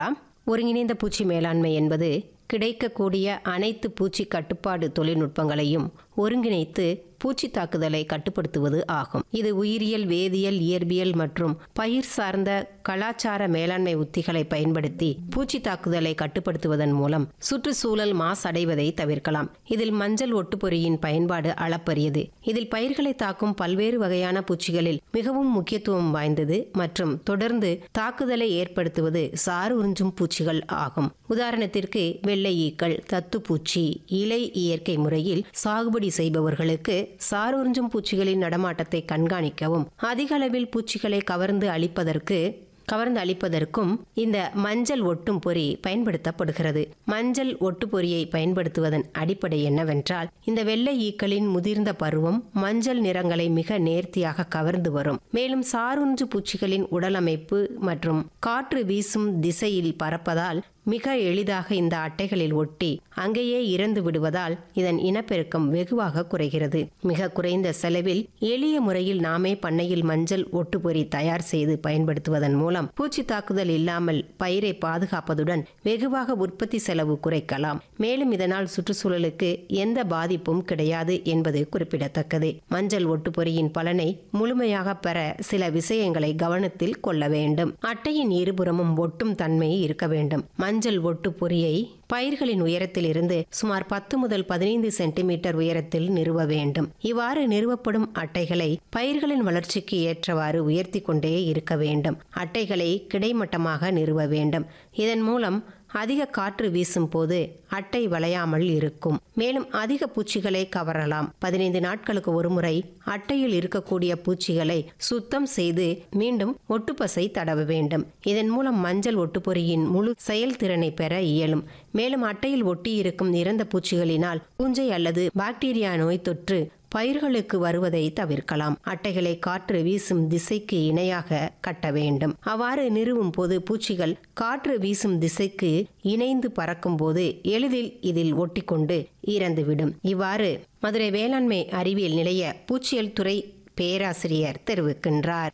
ஒருங்கிணைந்த பூச்சி மேலாண்மை என்பது கிடைக்கக்கூடிய அனைத்து பூச்சி கட்டுப்பாடு தொழில்நுட்பங்களையும் ஒருங்கிணைத்து பூச்சி தாக்குதலை கட்டுப்படுத்துவது ஆகும் இது உயிரியல் வேதியியல் இயற்பியல் மற்றும் பயிர் சார்ந்த கலாச்சார மேலாண்மை உத்திகளை பயன்படுத்தி பூச்சி தாக்குதலை கட்டுப்படுத்துவதன் மூலம் சுற்றுச்சூழல் மாசடைவதை தவிர்க்கலாம் இதில் மஞ்சள் ஒட்டுப்பொறியின் பயன்பாடு அளப்பரியது இதில் பயிர்களை தாக்கும் பல்வேறு வகையான பூச்சிகளில் மிகவும் முக்கியத்துவம் வாய்ந்தது மற்றும் தொடர்ந்து தாக்குதலை ஏற்படுத்துவது சாறு உறிஞ்சும் பூச்சிகள் ஆகும் உதாரணத்திற்கு வெள்ளை ஈக்கள் தத்துப்பூச்சி இலை இயற்கை முறையில் சாகுபடி செய்பவர்களுக்கு சாறு உறிஞ்சும் பூச்சிகளின் நடமாட்டத்தை கண்காணிக்கவும் அதிக அளவில் பூச்சிகளை கவர்ந்து அழிப்பதற்கு கவர்ந்து அளிப்பதற்கும் இந்த மஞ்சள் ஒட்டும் பொறி பயன்படுத்தப்படுகிறது மஞ்சள் ஒட்டு பொறியை பயன்படுத்துவதன் அடிப்படை என்னவென்றால் இந்த வெள்ளை ஈக்களின் முதிர்ந்த பருவம் மஞ்சள் நிறங்களை மிக நேர்த்தியாக கவர்ந்து வரும் மேலும் சாருஞ்சு பூச்சிகளின் உடலமைப்பு மற்றும் காற்று வீசும் திசையில் பறப்பதால் மிக எளிதாக இந்த அட்டைகளில் ஒட்டி அங்கேயே இறந்து விடுவதால் இதன் இனப்பெருக்கம் வெகுவாக குறைகிறது மிக குறைந்த செலவில் எளிய முறையில் நாமே பண்ணையில் மஞ்சள் ஒட்டுப்பொறி தயார் செய்து பயன்படுத்துவதன் மூலம் பூச்சி தாக்குதல் இல்லாமல் பயிரை பாதுகாப்பதுடன் வெகுவாக உற்பத்தி செலவு குறைக்கலாம் மேலும் இதனால் சுற்றுச்சூழலுக்கு எந்த பாதிப்பும் கிடையாது என்பது குறிப்பிடத்தக்கது மஞ்சள் ஒட்டுப்பொறியின் பலனை முழுமையாக பெற சில விஷயங்களை கவனத்தில் கொள்ள வேண்டும் அட்டையின் இருபுறமும் ஒட்டும் தன்மை இருக்க வேண்டும் மஞ்சள் ஒட்டு பொறியை பயிர்களின் உயரத்தில் இருந்து சுமார் பத்து முதல் பதினைந்து சென்டிமீட்டர் உயரத்தில் நிறுவ வேண்டும் இவ்வாறு நிறுவப்படும் அட்டைகளை பயிர்களின் வளர்ச்சிக்கு ஏற்றவாறு உயர்த்தி கொண்டே இருக்க வேண்டும் அட்டைகளை கிடைமட்டமாக நிறுவ வேண்டும் இதன் மூலம் அதிக காற்று வீசும் போது அட்டை வளையாமல் இருக்கும் மேலும் அதிக பூச்சிகளை கவரலாம் பதினைந்து நாட்களுக்கு ஒருமுறை அட்டையில் இருக்கக்கூடிய பூச்சிகளை சுத்தம் செய்து மீண்டும் ஒட்டுப்பசை தடவ வேண்டும் இதன் மூலம் மஞ்சள் ஒட்டுப்பொறியின் முழு செயல்திறனை பெற இயலும் மேலும் அட்டையில் ஒட்டியிருக்கும் இறந்த பூச்சிகளினால் பூஞ்சை அல்லது பாக்டீரியா நோய் தொற்று பயிர்களுக்கு வருவதை தவிர்க்கலாம் அட்டைகளை காற்று வீசும் திசைக்கு இணையாக கட்ட வேண்டும் அவ்வாறு நிறுவும் போது பூச்சிகள் காற்று வீசும் திசைக்கு இணைந்து பறக்கும் போது எளிதில் இதில் ஒட்டிக்கொண்டு இறந்துவிடும் இவ்வாறு மதுரை வேளாண்மை அறிவியல் நிலைய பூச்சியல் துறை பேராசிரியர் தெரிவிக்கின்றார்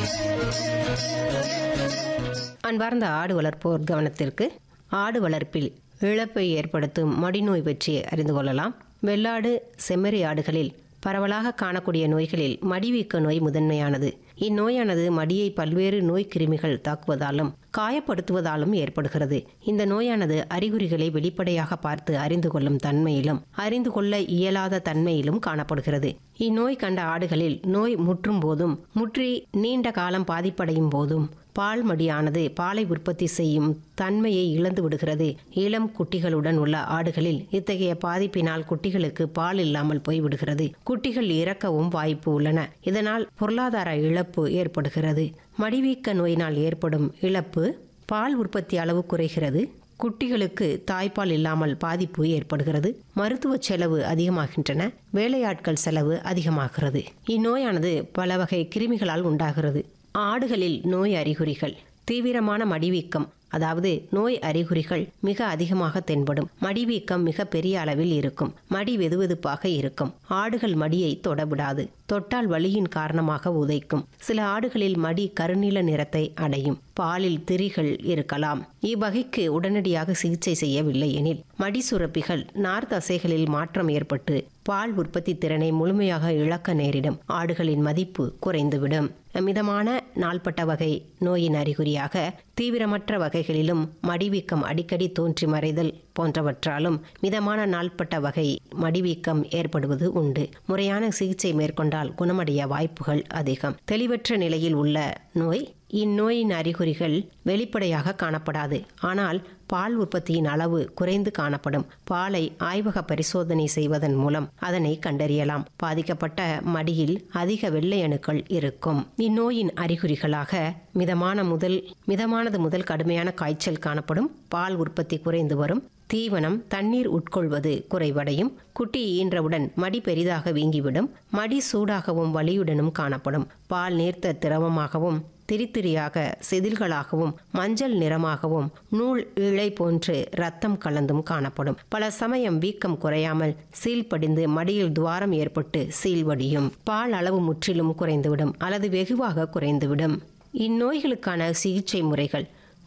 அன்பார்ந்த ஆடு வளர்ப்போர் கவனத்திற்கு ஆடு வளர்ப்பில் இழப்பை ஏற்படுத்தும் மடிநோய் பற்றி அறிந்து கொள்ளலாம் வெள்ளாடு செம்மறி ஆடுகளில் பரவலாக காணக்கூடிய நோய்களில் மடிவீக்க நோய் முதன்மையானது இந்நோயானது மடியை பல்வேறு நோய் கிருமிகள் தாக்குவதாலும் காயப்படுத்துவதாலும் ஏற்படுகிறது இந்த நோயானது அறிகுறிகளை வெளிப்படையாக பார்த்து அறிந்து கொள்ளும் தன்மையிலும் அறிந்து கொள்ள இயலாத தன்மையிலும் காணப்படுகிறது இந்நோய் கண்ட ஆடுகளில் நோய் முற்றும் போதும் முற்றி நீண்ட காலம் பாதிப்படையும் போதும் பால் மடியானது பாலை உற்பத்தி செய்யும் தன்மையை இழந்து விடுகிறது இளம் குட்டிகளுடன் உள்ள ஆடுகளில் இத்தகைய பாதிப்பினால் குட்டிகளுக்கு பால் இல்லாமல் போய்விடுகிறது குட்டிகள் இறக்கவும் வாய்ப்பு உள்ளன இதனால் பொருளாதார இழப்பு ஏற்படுகிறது மடிவீக்க நோயினால் ஏற்படும் இழப்பு பால் உற்பத்தி அளவு குறைகிறது குட்டிகளுக்கு தாய்ப்பால் இல்லாமல் பாதிப்பு ஏற்படுகிறது மருத்துவ செலவு அதிகமாகின்றன வேலையாட்கள் செலவு அதிகமாகிறது இந்நோயானது பல வகை கிருமிகளால் உண்டாகிறது ஆடுகளில் நோய் அறிகுறிகள் தீவிரமான மடிவீக்கம் அதாவது நோய் அறிகுறிகள் மிக அதிகமாக தென்படும் மடிவீக்கம் மிக பெரிய அளவில் இருக்கும் மடி வெதுவெதுப்பாக இருக்கும் ஆடுகள் மடியை தொடவிடாது தொட்டால் வலியின் காரணமாக உதைக்கும் சில ஆடுகளில் மடி கருநீல நிறத்தை அடையும் பாலில் திரிகள் இருக்கலாம் இவ்வகைக்கு உடனடியாக சிகிச்சை செய்யவில்லை எனில் மடி சுரப்பிகள் நார் தசைகளில் மாற்றம் ஏற்பட்டு பால் உற்பத்தி திறனை முழுமையாக இழக்க நேரிடும் ஆடுகளின் மதிப்பு குறைந்துவிடும் மிதமான நாள்பட்ட வகை நோயின் அறிகுறியாக தீவிரமற்ற வகைகளிலும் மடிவீக்கம் அடிக்கடி தோன்றி மறைதல் போன்றவற்றாலும் மிதமான நாள்பட்ட வகை மடிவீக்கம் ஏற்படுவது உண்டு முறையான சிகிச்சை மேற்கொண்டால் குணமடைய வாய்ப்புகள் அதிகம் தெளிவற்ற நிலையில் உள்ள நோய் இந்நோயின் அறிகுறிகள் வெளிப்படையாக காணப்படாது ஆனால் பால் உற்பத்தியின் அளவு குறைந்து காணப்படும் பாலை ஆய்வக பரிசோதனை செய்வதன் மூலம் அதனை கண்டறியலாம் பாதிக்கப்பட்ட மடியில் அதிக வெள்ளை அணுக்கள் இருக்கும் இந்நோயின் அறிகுறிகளாக மிதமான முதல் மிதமானது முதல் கடுமையான காய்ச்சல் காணப்படும் பால் உற்பத்தி குறைந்து வரும் தீவனம் தண்ணீர் உட்கொள்வது குறைவடையும் குட்டி ஈன்றவுடன் மடி பெரிதாக வீங்கிவிடும் மடி சூடாகவும் வலியுடனும் காணப்படும் பால் நீர்த்த திரவமாகவும் திரித்திரியாக செதில்களாகவும் மஞ்சள் நிறமாகவும் நூல் இழை போன்று ரத்தம் கலந்தும் காணப்படும் பல சமயம் வீக்கம் குறையாமல் சீல் படிந்து மடியில் துவாரம் ஏற்பட்டு சீல் வடியும் பால் அளவு முற்றிலும் குறைந்துவிடும் அல்லது வெகுவாக குறைந்துவிடும் இந்நோய்களுக்கான சிகிச்சை முறைகள்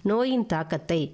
நோயின் தாக்கத்தை